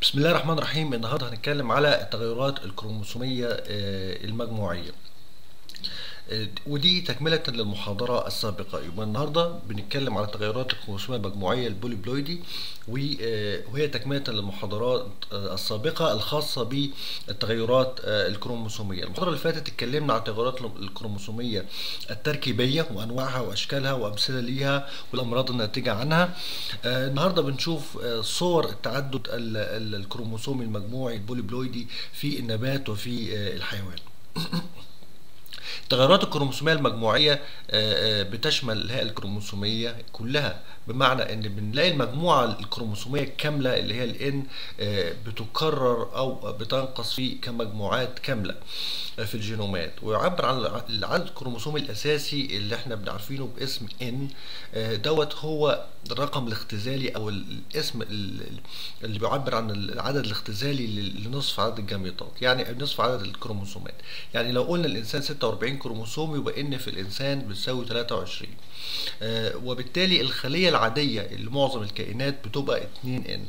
بسم الله الرحمن الرحيم النهارده هنتكلم على التغيرات الكروموسومية آه، المجموعية آه، ودي تكملة للمحاضرة السابقة يبقى النهاردة بنتكلم على التغيرات الكروموسومية المجموعية البوليبلويدي و- آه، وهي تكملة للمحاضرات آه، السابقة الخاصة بالتغيرات آه، الكروموسومية المحاضرة اللي فاتت اتكلمنا عن التغيرات الكروموسومية التركيبية وأنواعها وأشكالها وأمثلة ليها والأمراض الناتجة عنها آه، النهاردة بنشوف آه، صور التعدد ال- ال- الكروموسومي المجموعي البوليبلويدي في النبات وفي آه، الحيوان التغيرات الكروموسومية المجموعية آه، آه، بتشمل الهيئة الكروموسومية كلها بمعنى ان بنلاقي المجموعة الكروموسومية الكاملة اللي هي الان بتكرر او بتنقص في كمجموعات كاملة آه، في الجينومات ويعبر عن الع- العدد الكروموسومي الاساسي اللي احنا بنعرفينه باسم ان آه، دوت هو الرقم الاختزالي او ال- الاسم ال- ال- اللي بيعبر عن العدد الاختزالي ل- لنصف عدد الجميطات يعني نصف عدد الكروموسومات يعني لو قلنا الانسان 46 كروموسوم يبقى ان في الانسان بتساوي 23 آه، وبالتالي الخلية العادية اللي معظم الكائنات بتبقى 2 ان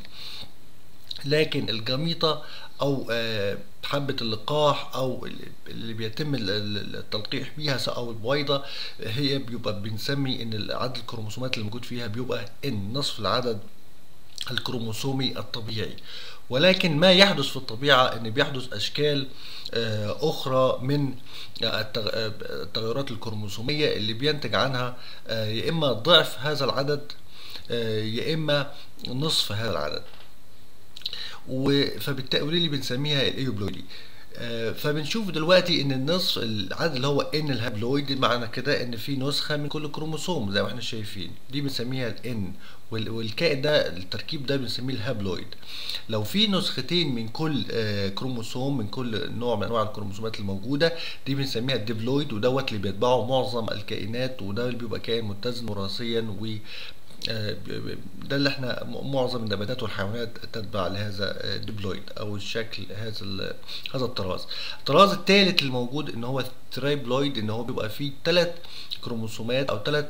لكن الجميطة أو آه، حبة اللقاح أو اللي- اللي بيتم ال- ال- التلقيح بيها سواء أو البويضة هي بيبقى بنسمي إن عدد الكروموسومات اللي موجود فيها بيبقى إن نصف العدد الكروموسومي الطبيعي ولكن ما يحدث في الطبيعة ان بيحدث اشكال آه، اخرى من آه، التغ- آه، التغيرات الكروموسومية اللي بينتج عنها آه، يا اما ضعف هذا العدد آه، يا اما نصف هذا العدد و- فبالتالي ودي اللي بنسميها الايوبلويدي آه، فبنشوف دلوقتي ان النصف العدد اللي هو ان الهابلويد معنى كده ان في نسخه من كل كروموسوم زي ما احنا شايفين دي بنسميها الان والكائن ده التركيب ده بنسميه الهابلويد لو في نسختين من كل آه، كروموسوم من كل نوع من انواع الكروموسومات الموجوده دي بنسميها الديبلويد ودوت اللي بيتبعه معظم الكائنات وده اللي بيبقى كائن متزن وراثيا و آه، ب- ب- ده اللي احنا م- معظم النباتات والحيوانات تتبع لهذا آه، الديبلويد او الشكل هذا ال- هذا الطراز الطراز الثالث الموجود ان هو الترايبلويد ان هو بيبقى فيه ثلاث كروموسومات او ثلاث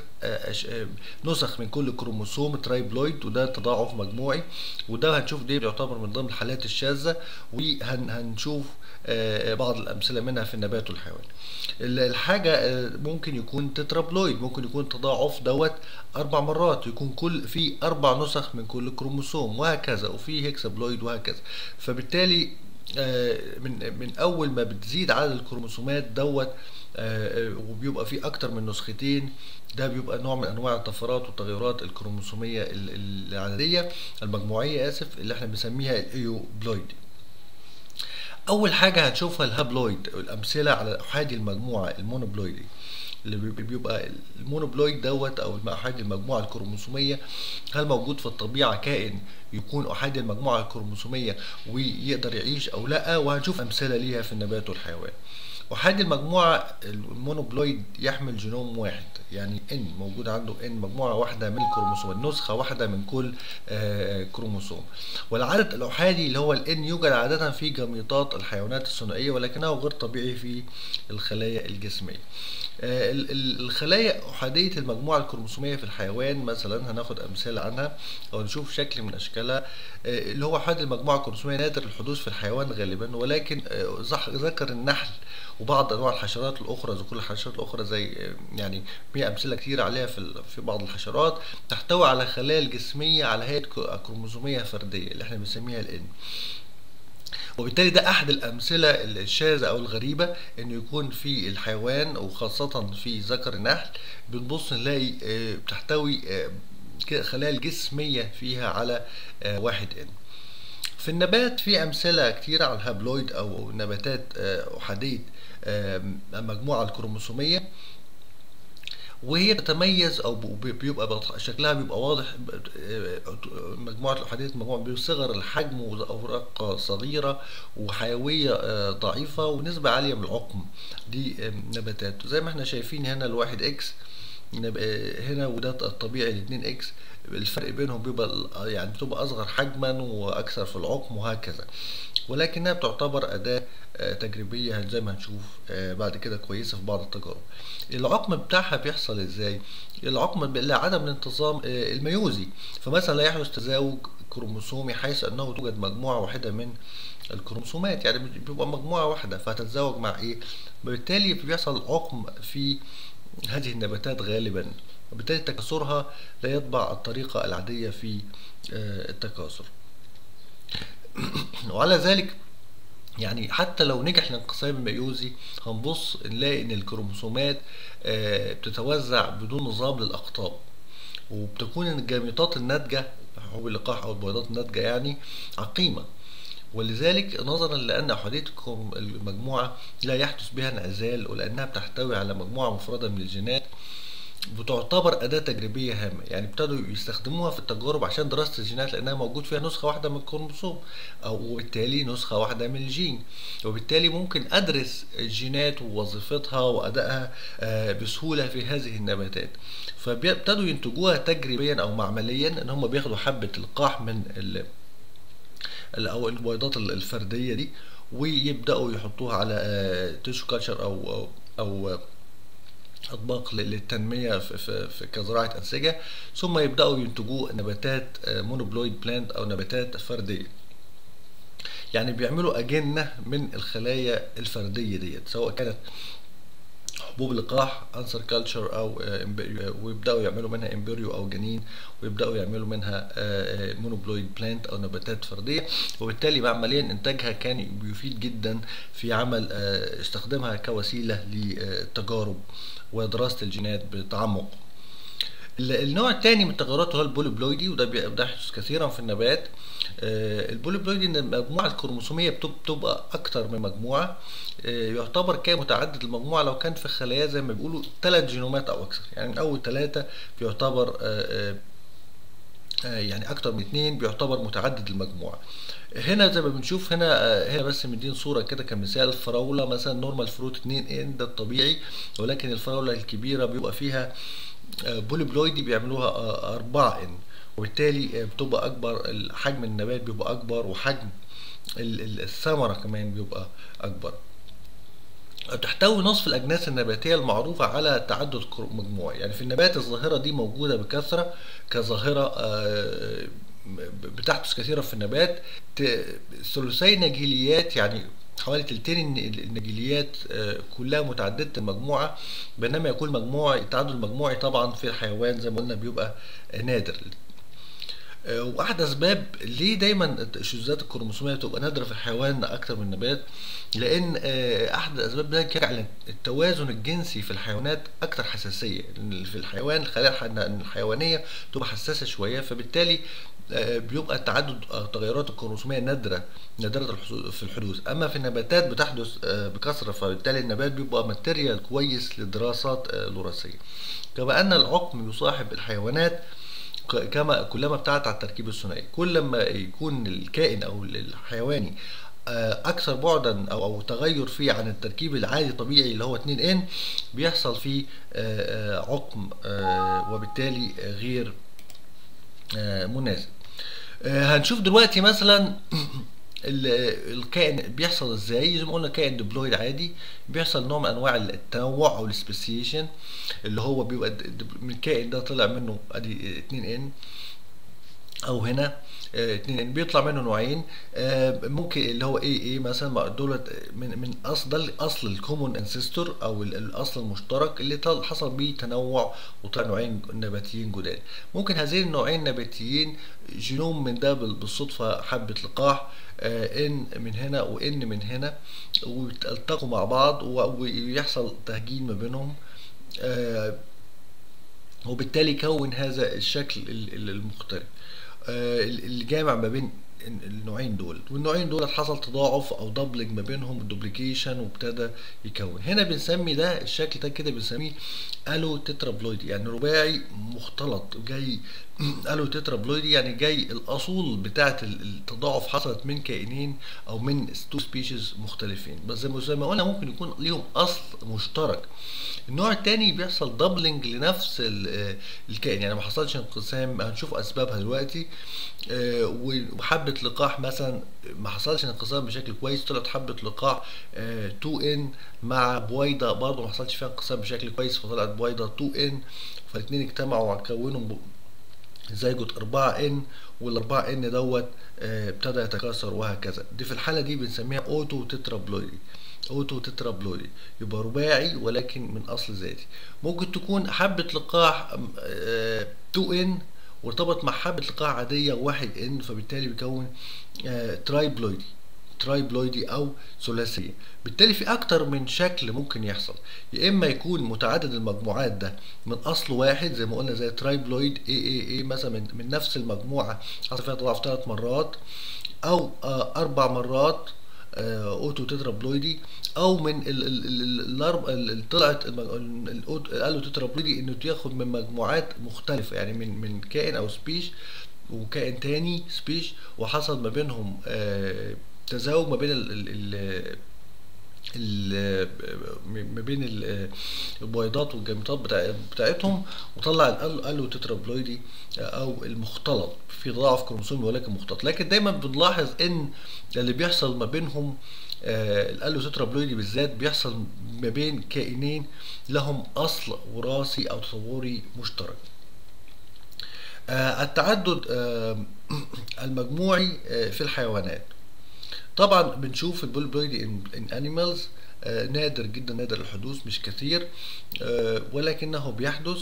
نسخ من كل كروموسوم ترايبلويد وده تضاعف مجموعي وده هنشوف ده يعتبر من ضمن الحالات الشاذة وهنشوف بعض الامثله منها في النبات والحيوان ال- الحاجه آه، ممكن يكون تترابلويد ممكن يكون تضاعف دوت اربع مرات يكون كل في اربع نسخ من كل كروموسوم وهكذا وفي هيكسابلويد وهكذا فبالتالي آه، من من اول ما بتزيد عدد الكروموسومات دوت آه، آه، وبيبقى في اكتر من نسختين ده بيبقى نوع من انواع الطفرات والتغيرات الكروموسوميه ال- ال- العدديه المجموعيه اسف اللي احنا بنسميها الايوبلويد اول حاجه هتشوفها الهابلويد الامثله على احادي المجموعه المونوبلويدي اللي بي- بيبقى المونوبلويد دوت او احادي المجموعه الكروموسوميه هل موجود في الطبيعه كائن يكون احادي المجموعه الكروموسوميه ويقدر يعيش او لا وهنشوف امثله ليها في النبات والحيوان احادي المجموعه المونوبلويد يحمل جينوم واحد يعني ان موجود عنده ان مجموعه واحده من الكروموسوم نسخه واحده من كل آه، كروموسوم والعدد الاحادي اللي هو الان يوجد عاده في جميطات الحيوانات الثنائيه ولكنه غير طبيعي في الخلايا الجسميه آه، ال- ال- الخلايا احاديه المجموعه الكروموسوميه في الحيوان مثلا هناخد امثله عنها او نشوف شكل من اشكالها آه، اللي هو احادي المجموعه الكروموسوميه نادر الحدوث في الحيوان غالبا ولكن آه، ذح- ذكر النحل وبعض انواع الحشرات الاخرى ذكور الحشرات الاخرى زي آه، يعني في امثله كتير عليها في ال- في بعض الحشرات تحتوي على خلايا الجسميه على هيئه كو- كروموسوميه فرديه اللي احنا بنسميها الان وبالتالي ده احد الامثله الشاذه او الغريبه انه يكون في الحيوان وخاصه في ذكر النحل بنبص نلاقي آه، بتحتوي آه، ك- خلايا الجسميه فيها على آه، واحد ان في النبات في امثله كتيره على الهابلويد او نباتات آه، احاديه آه، المجموعه الكروموسوميه وهي تتميز او ب- بيبقى بط- شكلها بيبقى واضح آه، مجموعه الاحاديه مجموعه بصغر الحجم واوراق صغيره وحيويه آه، ضعيفه ونسبه عاليه من العقم دي آه، نباتات زي ما احنا شايفين هنا الواحد اكس نبقى هنا وده الطبيعي ال 2 اكس الفرق بينهم بيبقى يعني بتبقى اصغر حجما واكثر في العقم وهكذا ولكنها بتعتبر اداه تجريبيه زي ما هنشوف بعد كده كويسه في بعض التجارب العقم بتاعها بيحصل ازاي العقم لعدم الانتظام الميوزي فمثلا لا يحدث تزاوج كروموسومي حيث انه توجد مجموعه واحده من الكروموسومات يعني بيبقى مجموعه واحده فهتتزاوج مع ايه بالتالي بيحصل عقم في هذه النباتات غالبا وبالتالي تكاثرها لا يتبع الطريقة العادية في التكاثر وعلى ذلك يعني حتى لو نجح الانقسام الميوزي هنبص نلاقي ان الكروموسومات بتتوزع بدون نظام للاقطاب وبتكون الجاميطات الناتجة حبوب اللقاح او البويضات الناتجة يعني عقيمة ولذلك نظرا لان احاديه المجموعه لا يحدث بها انعزال ولانها بتحتوي على مجموعه مفرده من الجينات بتعتبر أداة تجريبية هامة يعني ابتدوا يستخدموها في التجارب عشان دراسة الجينات لأنها موجود فيها نسخة واحدة من الكروموسوم أو وبالتالي نسخة واحدة من الجين وبالتالي ممكن أدرس الجينات ووظيفتها وأدائها بسهولة في هذه النباتات فابتدوا ينتجوها تجريبيا أو معمليا إن هم بياخدوا حبة لقاح من ال أو البويضات الفردية دي ويبدأوا يحطوها على تيشو كالتشر أو أو, أو اطباق للتنميه في, في, في كزراعه انسجه ثم يبداوا ينتجوا نباتات مونوبلويد بلانت او نباتات فرديه يعني بيعملوا اجنه من الخلايا الفرديه ديت سواء كانت حبوب لقاح انسر كلتشر او ويبداوا يعملوا منها امبريو او جنين ويبداوا يعملوا منها مونوبلويد بلانت او نباتات فرديه وبالتالي عمليا انتاجها كان بيفيد جدا في عمل استخدامها كوسيله للتجارب ودراسه الجينات بتعمق النوع الثاني من التغيرات هو البوليبلويدي وده بيحدث كثيرا في النبات البوليبلويدي ان المجموعه الكروموسوميه بتبقى اكتر من مجموعه يعتبر كائن متعدد المجموعه لو كان في خلايا زي ما بيقولوا ثلاث جينومات او اكثر يعني من اول ثلاثه بيعتبر يعني اكتر من اثنين بيعتبر متعدد المجموعه هنا زي ما بنشوف هنا هنا بس مدين صوره كده كمثال الفراوله مثلا نورمال فروت 2 ان ده الطبيعي ولكن الفراوله الكبيره بيبقى فيها بوليبلويدي بيعملوها 4 ان وبالتالي بتبقى اكبر حجم النبات بيبقى اكبر وحجم الثمره كمان بيبقى اكبر تحتوي نصف الاجناس النباتيه المعروفه على تعدد مجموعي يعني في النبات الظاهره دي موجوده بكثره كظاهره بتحدث كثيرا في النبات ثلثي نجيليات يعني حوالي تلتين النجيليات كلها متعددة المجموعة بينما يكون مجموع التعدد المجموعي طبعا في الحيوان زي ما قلنا بيبقى نادر واحد اسباب ليه دايما الشذوذات الكروموسوميه بتبقى نادره في الحيوان اكتر من النبات لان احد الاسباب ذلك يرجع للتوازن الجنسي في الحيوانات اكثر حساسيه في الحيوان الخلايا الحيوانيه تبقى حساسه شويه فبالتالي بيبقى التعدد التغيرات الكروموسوميه نادره نادره في الحدوث اما في النباتات بتحدث بكثره فبالتالي النبات بيبقى ماتيريال كويس للدراسات الوراثيه كما ان العقم يصاحب الحيوانات كما كلما ابتعدت عن التركيب الثنائي كل ما يكون الكائن او الحيواني اكثر بعدا او او تغير فيه عن التركيب العادي الطبيعي اللي هو 2 ان بيحصل فيه عقم وبالتالي غير مناسب هنشوف دلوقتي مثلا الكائن بيحصل ازاي زي ما قلنا كائن ديبلويد عادي بيحصل نوع من انواع التنوع او السبيسيشن اللي هو بيبقى من الكائن ده طلع منه ادي 2 ان او هنا اتنين ان بيطلع منه نوعين ممكن اللي هو ايه ايه مثلا دولت من من اصل ده اصل الكومون انسيستور او الاصل المشترك اللي حصل بيه تنوع وطلع نوعين نباتيين جداد ممكن هذين النوعين النباتيين جينوم من ده بالصدفه حبه لقاح ان من هنا وان من هنا ويلتقوا مع بعض ويحصل تهجين ما بينهم وبالتالي يكون هذا الشكل المختلف الجامع ما بين النوعين دول والنوعين دول حصل تضاعف او دبلنج ما بينهم الدوبليكيشن وابتدى يكون هنا بنسمي ده الشكل ده كده بنسميه الو تترابلويدي يعني رباعي مختلط جاي الو تترابلويدي يعني جاي الاصول بتاعه التضاعف حصلت من كائنين او من تو سبيشيز مختلفين بس زي ما قلنا ممكن يكون ليهم اصل مشترك النوع الثاني بيحصل دبلنج لنفس الكائن يعني ما حصلش انقسام هنشوف اسبابها دلوقتي وحبه لقاح مثلا ما حصلش انقسام بشكل كويس طلعت حبه لقاح 2 ان مع بويضه برضه ما حصلش فيها انقسام بشكل كويس فطلعت بويضه 2 ان فالاثنين اجتمعوا وكونوا زيجوت 4 ان وال4 ان دوت ابتدى يتكاثر وهكذا دي في الحاله دي بنسميها اوتو تترابلويدي اوتو تترابلويدي يبقى رباعي ولكن من اصل ذاتي ممكن تكون حبه لقاح 2 ان وارتبط مع حبه لقاح عاديه 1 ان فبالتالي بيكون ترايبلويدي ترايبلويدي او ثلاثيه بالتالي في اكتر من شكل ممكن يحصل يا اما يكون متعدد المجموعات ده من اصل واحد زي ما قلنا زي ترايبلويد اي اي اي مثلا من, من نفس المجموعه حصل فيها تضاعف ثلاث مرات او آه اربع مرات آه اوتو تترابلويدي او من ال طلعت الالو تترابلويدي انه تاخد من مجموعات مختلفه يعني من من كائن او سبيش وكائن تاني سبيش وحصل ما بينهم آه تزاوج ما بين ال ال ما بين البويضات والجاميتات بتاع بتاعتهم وطلع الالو تترابلويدي او المختلط في تضاعف كروموسومي ولكن مختلط لكن دايما بنلاحظ ان اللي بيحصل ما بينهم الالو تترابلويدي بالذات بيحصل ما بين كائنين لهم اصل وراثي او تصوري مشترك التعدد المجموعي في الحيوانات طبعا بنشوف البولبويدي ان انيمالز نادر جدا نادر الحدوث مش كثير آه ولكنه بيحدث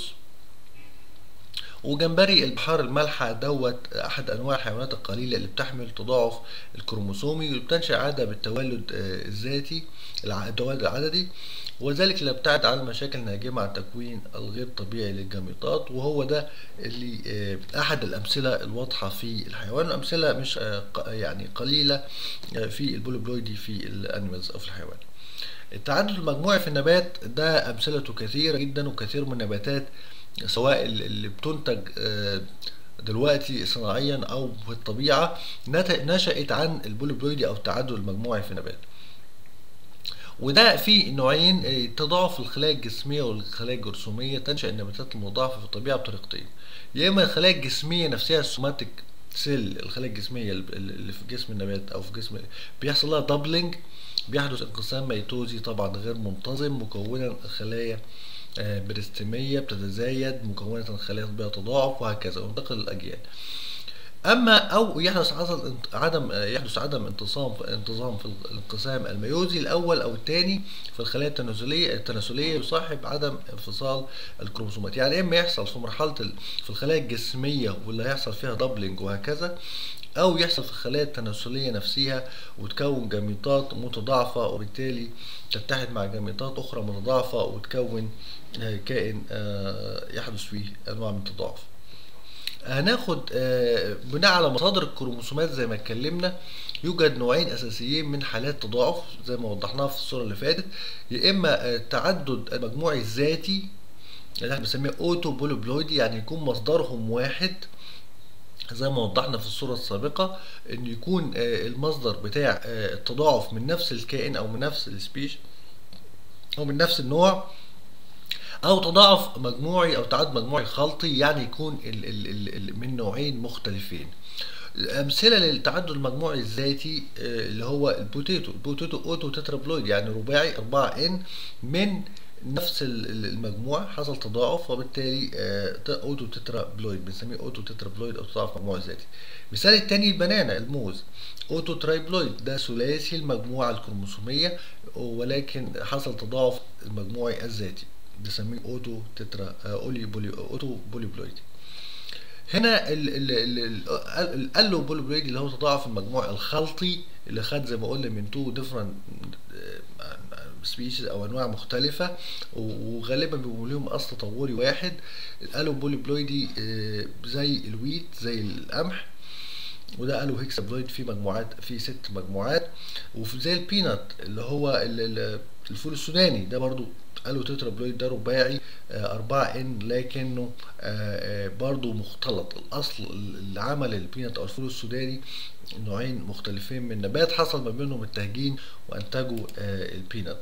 وجمبري البحار المالحة دوت أحد أنواع الحيوانات القليلة اللي بتحمل تضاعف الكروموسومي واللي بتنشأ عادة بالتولد آه الذاتي التولد العددي وذلك لا يبتعد عن المشاكل الناجمة عن التكوين الغير طبيعي للجميطات وهو ده اللي آه أحد الأمثلة الواضحة في الحيوان الأمثلة مش يعني قليلة في البوليبلويدي في الأنيمالز أو في الحيوان التعدد المجموعي في النبات ده أمثلته كثيرة جدا وكثير من النباتات سواء اللي بتنتج دلوقتي صناعيا او في الطبيعه نشأت عن البوليبلويدي او التعدد المجموعي في النبات وده في نوعين تضاعف الخلايا الجسميه والخلايا الجرثوميه تنشأ النباتات المضاعفه في الطبيعه بطريقتين يا اما الخلايا الجسميه نفسها السوماتيك سيل الخلايا الجسميه اللي في جسم النبات او في جسم بيحصل لها دبلنج بيحدث انقسام ميتوزي طبعا غير منتظم مكونا خلايا بريستمية بتتزايد مكونة خلايا بها تضاعف وهكذا وينتقل للأجيال أما أو يحدث حصل عدم يحدث عدم انتصام انتظام في الانقسام الميوزي الأول أو الثاني في الخلايا التناسلية التناسلية يصاحب عدم انفصال الكروموسومات يعني إما يحصل في مرحلة في الخلايا الجسمية واللي هيحصل فيها دبلنج وهكذا او يحصل في الخلايا التناسليه نفسها وتكون جميطات متضاعفه وبالتالي تتحد مع جميطات اخرى متضاعفه وتكون كائن يحدث فيه انواع من التضاعف هناخد بناء على مصادر الكروموسومات زي ما اتكلمنا يوجد نوعين اساسيين من حالات تضاعف زي ما وضحناها في الصوره اللي فاتت يا اما التعدد المجموعي الذاتي اللي احنا بنسميه اوتو بوليبلويدي يعني يكون مصدرهم واحد زي ما وضحنا في الصورة السابقة ان يكون المصدر بتاع التضاعف من نفس الكائن او من نفس السبيش او من نفس النوع او تضاعف مجموعي او تعدد مجموعي خلطي يعني يكون ال ال ال من نوعين مختلفين امثله للتعدد المجموعي الذاتي اللي هو البوتيتو البوتيتو اوتو تترابلويد يعني رباعي 4 ان من نفس المجموعة حصل تضاعف وبالتالي اوتو تترابلويد بنسميه اوتو تترابلويد او تضاعف مجموعي ذاتي المثال التاني البنانا الموز اوتو ترايبلويد ده ثلاثي المجموعة الكروموسومية ولكن حصل تضاعف المجموعي الذاتي بنسميه اوتو تترا اولي بولي اوتو بوليبلويد هنا الالو بوليبلويد اللي هو تضاعف المجموع الخلطي اللي خد زي ما قلنا من تو ديفرنت سبيشيز او انواع مختلفه وغالبا بيبقوا لهم اصل تطوري واحد الالو بوليبلويدي زي الويت زي القمح وده قالوا هيكسابلويد في مجموعات في ست مجموعات وفي زي البينات اللي هو الفول السوداني ده برضو قالوا تترابلويد ده رباعي 4 ان لكنه برضو مختلط الاصل اللي عمل البينات او الفول السوداني نوعين مختلفين من النبات حصل ما بينهم التهجين وانتجوا البينات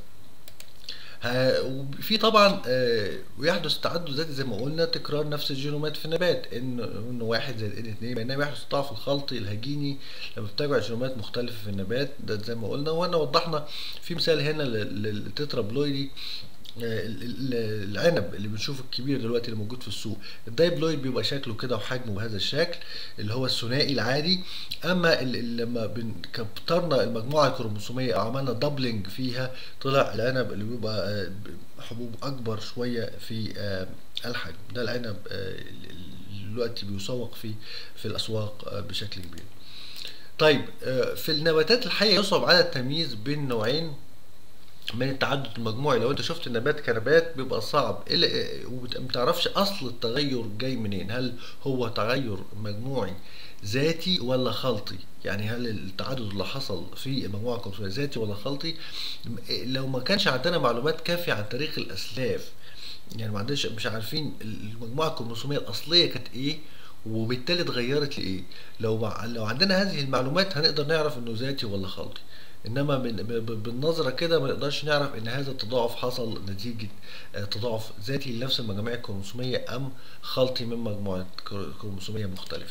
وفي طبعا ويحدث تعدد ذاتي زي ما قلنا تكرار نفس الجينومات في النبات ان ان واحد زائد ان اتنين بينما يحدث التضاعف الخلطي الهجيني لما بتجمع جينومات مختلفه في النبات ده زي ما قلنا وانا وضحنا في مثال هنا للتترابلويدي العنب اللي بنشوفه الكبير دلوقتي اللي موجود في السوق الدايبلويد بيبقى شكله كده وحجمه بهذا الشكل اللي هو الثنائي العادي اما لما كبرنا المجموعه الكروموسوميه او عملنا دبلنج فيها طلع العنب اللي بيبقى حبوب اكبر شويه في الحجم ده العنب دلوقتي بيسوق في في الاسواق بشكل كبير طيب في النباتات الحيه يصعب على التمييز بين نوعين من التعدد المجموعي لو انت شفت النبات كنبات بيبقى صعب وما تعرفش اصل التغير جاي منين هل هو تغير مجموعي ذاتي ولا خلطي يعني هل التعدد اللي حصل في المجموعه الكروموسوميه ذاتي ولا خلطي لو ما كانش عندنا معلومات كافيه عن تاريخ الاسلاف يعني ما عندناش مش عارفين المجموعه الكروموسوميه الاصليه كانت ايه وبالتالي اتغيرت لايه لو مع... لو عندنا هذه المعلومات هنقدر نعرف انه ذاتي ولا خلطي انما من بالنظره كده ما نقدرش نعرف ان هذا التضاعف حصل نتيجه تضاعف ذاتي لنفس المجاميع الكروموسوميه ام خلطي من مجموعات كروموسوميه مختلفه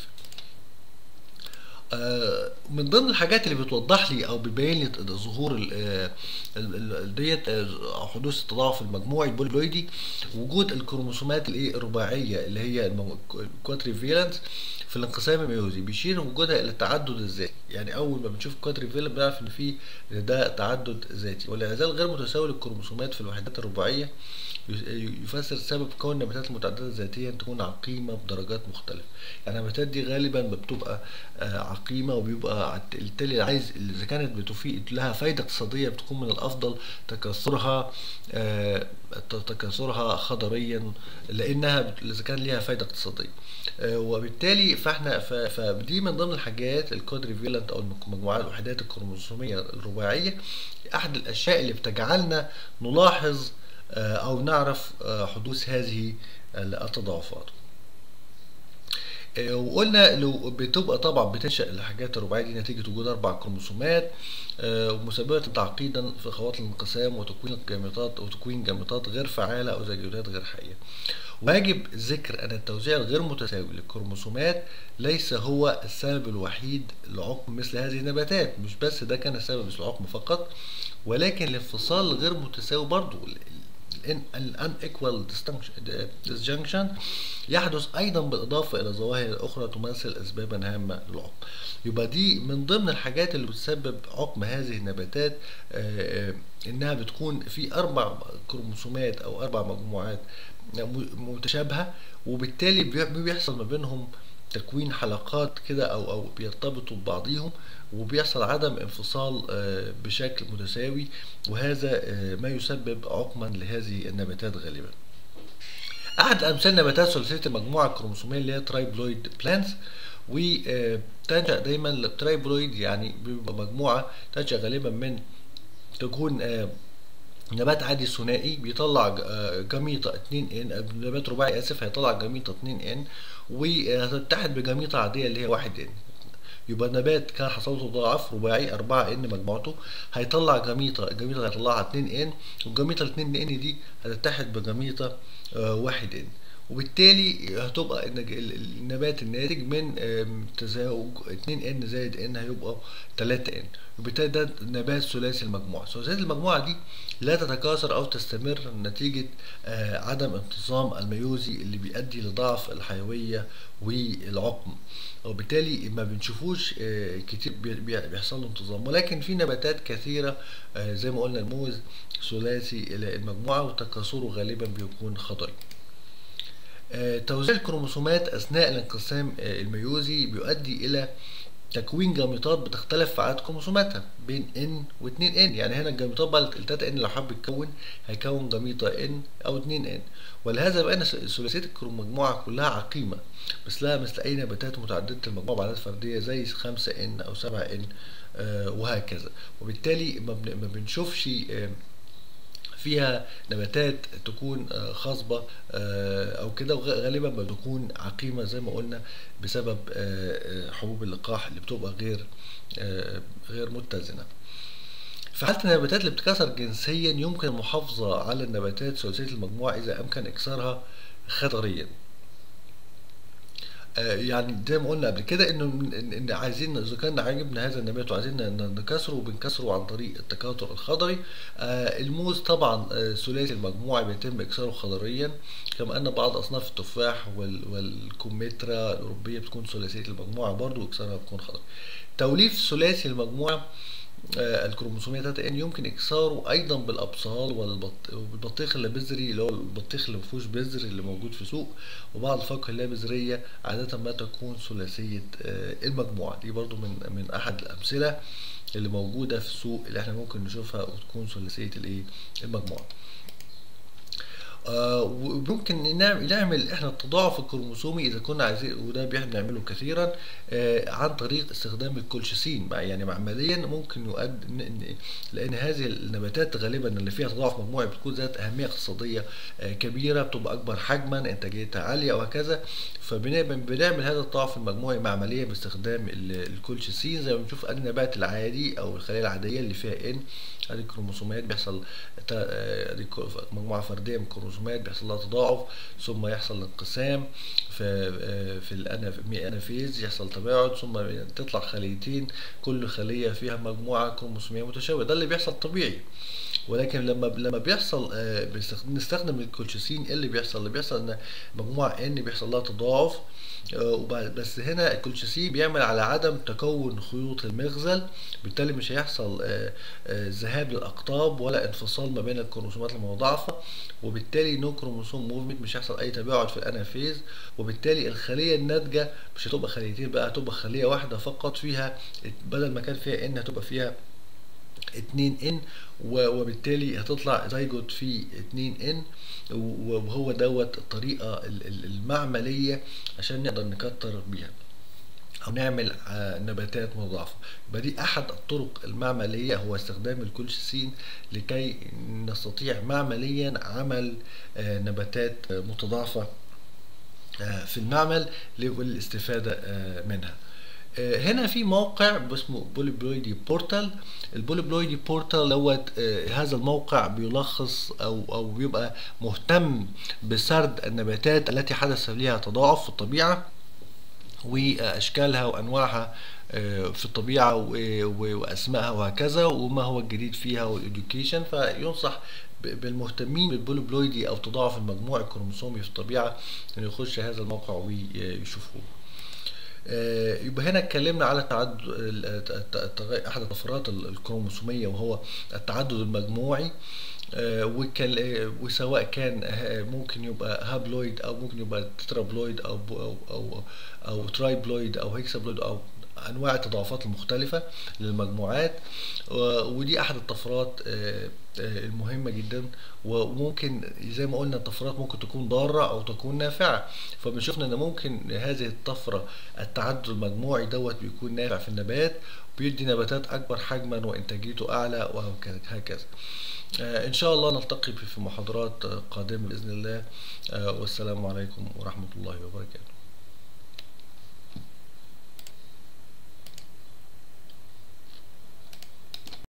من ضمن الحاجات اللي بتوضح لي او بتبين لي ظهور ديت حدوث التضاعف المجموعي البوليبلويدي وجود الكروموسومات الايه الرباعيه اللي هي الكواتريفيلنس في الانقسام الميوزي بيشير وجودها الى التعدد الذاتي يعني اول ما بنشوف كواتريفيلنس بنعرف ان في ده تعدد ذاتي ولا يزال غير متساوي للكروموسومات في الوحدات الرباعيه يفسر سبب كون النباتات المتعدده ذاتيا تكون عقيمه بدرجات مختلفه يعني النباتات دي غالبا بتبقى عقيمه وبيبقى بالتالي عايز اذا كانت بتفيد لها فايده اقتصاديه بتكون من الافضل تكاثرها تكاثرها خضريا لانها اذا كان ليها فايده اقتصاديه وبالتالي فاحنا فدي من ضمن الحاجات الكودريفيلنت او مجموعات الوحدات الكروموسوميه الرباعيه احد الاشياء اللي بتجعلنا نلاحظ او نعرف حدوث هذه التضاعفات وقلنا لو بتبقى طبعا بتنشا الحاجات الرباعيه دي نتيجه وجود اربع كروموسومات ومسببه تعقيدا في خواطر الانقسام وتكوين الجاميطات وتكوين جاميطات غير فعاله او زيجوتات غير حيه. ويجب ذكر ان التوزيع الغير متساوي للكروموسومات ليس هو السبب الوحيد لعقم مثل هذه النباتات مش بس ده كان السبب العقم فقط ولكن الانفصال الغير متساوي برضو unequal disjunction يحدث ايضا بالاضافه الى ظواهر اخرى تمثل اسبابا هامه للعقم يبقى دي من ضمن الحاجات اللي بتسبب عقم هذه النباتات انها بتكون في اربع كروموسومات او اربع مجموعات متشابهه وبالتالي بيحصل ما بينهم تكوين حلقات كده او او بيرتبطوا ببعضيهم وبيحصل عدم انفصال بشكل متساوي وهذا ما يسبب عقما لهذه النباتات غالبا احد امثال نباتات ثلاثيه المجموعه الكروموسوميه اللي هي ترايبلويد بلانتس وتنشا دايما الترايبلويد يعني بيبقى مجموعه تنشا غالبا من تكون نبات عادي ثنائي بيطلع جميطة 2 ان نبات رباعي اسف هيطلع جميطة 2 ان وهتتحد بجميطة عادية اللي هي 1 ان يبقى النبات كان حصلته تضاعف رباعي 4 ان مجموعته هيطلع جميطة الجميطة اللي هيطلعها 2 ان والجميطة ال 2 ان دي هتتحد بجميطة 1 ان وبالتالي هتبقى النبات الناتج من تزاوج 2 ان زائد ان هيبقى 3 ان وبالتالي ده نبات ثلاثي المجموعه ثلاثيه المجموعه دي لا تتكاثر او تستمر نتيجه عدم انتظام الميوزي اللي بيؤدي لضعف الحيويه والعقم وبالتالي ما بنشوفوش كتير بيحصل له انتظام ولكن في نباتات كثيره زي ما قلنا الموز ثلاثي المجموعه وتكاثره غالبا بيكون خطئي توزيع الكروموسومات اثناء الانقسام الميوزي بيؤدي الى تكوين جاميطات بتختلف في عدد كروموسوماتها بين ان و2 ان يعني هنا الجاميطات بقى التلاته ان لو حب يتكون هيكون جاميطه ان او 2 ان ولهذا بقى ثلاثيه المجموعه كلها عقيمه مثلها مثل اي نباتات متعدده المجموعه بعدد فرديه زي 5 ان او 7 ان آه وهكذا وبالتالي ما بنشوفش آه فيها نباتات تكون خصبة أو كده وغالبا بتكون عقيمة زي ما قلنا بسبب حبوب اللقاح اللي بتبقى غير غير متزنة. في حالة النباتات اللي بتكسر جنسيا يمكن المحافظة على النباتات ثلاثية المجموعة إذا أمكن إكسارها خطريا. يعني زي ما قلنا قبل كده انه ان عايزين اذا كان عاجبنا هذا النبات وعايزين نكسره بنكسره عن طريق التكاثر الخضري الموز طبعا ثلاثي المجموعه بيتم اكساره خضريا كما ان بعض اصناف التفاح والكمثرى الاوروبيه بتكون ثلاثيه المجموعه برضو اكسارها بيكون خضري توليف ثلاثي المجموعه الكروموسومية 3 ان يمكن اكساره ايضا بالابصال والبطيخ اللابذري اللي هو البطيخ اللي مفيهوش بذر اللي موجود في سوق وبعض الفواكه اللابذريه عاده ما تكون ثلاثيه المجموعه دي برضو من من احد الامثله اللي موجوده في السوق اللي احنا ممكن نشوفها وتكون ثلاثيه الايه المجموعه آه وممكن نعمل احنا التضاعف الكروموسومي اذا كنا عايزين وده بنعمله كثيرا آه عن طريق استخدام الكولشيسين يعني عمليا ممكن يؤدي لان هذه النباتات غالبا اللي فيها تضاعف مجموعي بتكون ذات اهميه اقتصاديه آه كبيره بتبقى اكبر حجما انتاجيتها عاليه وهكذا فبنعمل هذا التضاعف المجموعي عمليا باستخدام الكولشيسين زي ما بنشوف النبات العادي او الخليه العاديه اللي فيها ان هذه الكروموسومات بيحصل مجموعه فرديه من الكروموسومات بيحصل لها تضاعف ثم يحصل انقسام في في الانافيز يحصل تباعد ثم تطلع خليتين كل خليه فيها مجموعه كروموسوميه متشابهه ده اللي بيحصل طبيعي ولكن لما لما بيحصل بنستخدم الكولشيسين ايه اللي بيحصل اللي بيحصل ان مجموعه ان بيحصل لها تضاعف بس هنا الكولشيسين بيعمل على عدم تكون خيوط المغزل بالتالي مش هيحصل ذهاب للاقطاب ولا انفصال ما بين الكروموسومات المضاعفه وبالتالي نو كروموسوم موفمنت مش هيحصل اي تباعد في الانافيز وبالتالي الخليه الناتجه مش هتبقى خليتين بقى هتبقى خليه واحده فقط فيها بدل ما كان فيها ان هتبقى فيها 2 ان وبالتالي هتطلع زيجوت في 2 ان وهو دوت الطريقه المعمليه عشان نقدر نكتر بيها او نعمل نباتات مضاعفه يبقى دي احد الطرق المعمليه هو استخدام الكولشيسين لكي نستطيع معمليا عمل نباتات متضاعفه في المعمل للاستفاده منها هنا في موقع اسمه بوليبلويدي بورتال البوليبلويدي بورتال دوت هذا الموقع بيلخص او او بيبقى مهتم بسرد النباتات التي حدث لها تضاعف في الطبيعه واشكالها وانواعها في الطبيعه واسمائها وهكذا وما هو الجديد فيها والاديوكيشن فينصح بالمهتمين بالبوليبلويدي او تضاعف المجموع الكروموسومي في الطبيعه ان يخش هذا الموقع ويشوفوه يبقى هنا اتكلمنا على تعدد احد الطفرات الكروموسوميه وهو التعدد المجموعي وسواء كان ممكن يبقى هابلويد او ممكن يبقى تترابلويد او او او, أو ترايبلويد او هيكسابلويد او انواع التضاعفات المختلفه للمجموعات ودي احد الطفرات المهمه جدا وممكن زي ما قلنا الطفرات ممكن تكون ضاره او تكون نافعه فبنشوفنا ان ممكن هذه الطفره التعدد المجموعي دوت بيكون نافع في النبات بيدي نباتات اكبر حجما وانتاجيته اعلى وهكذا ان شاء الله نلتقي في محاضرات قادمه باذن الله والسلام عليكم ورحمه الله وبركاته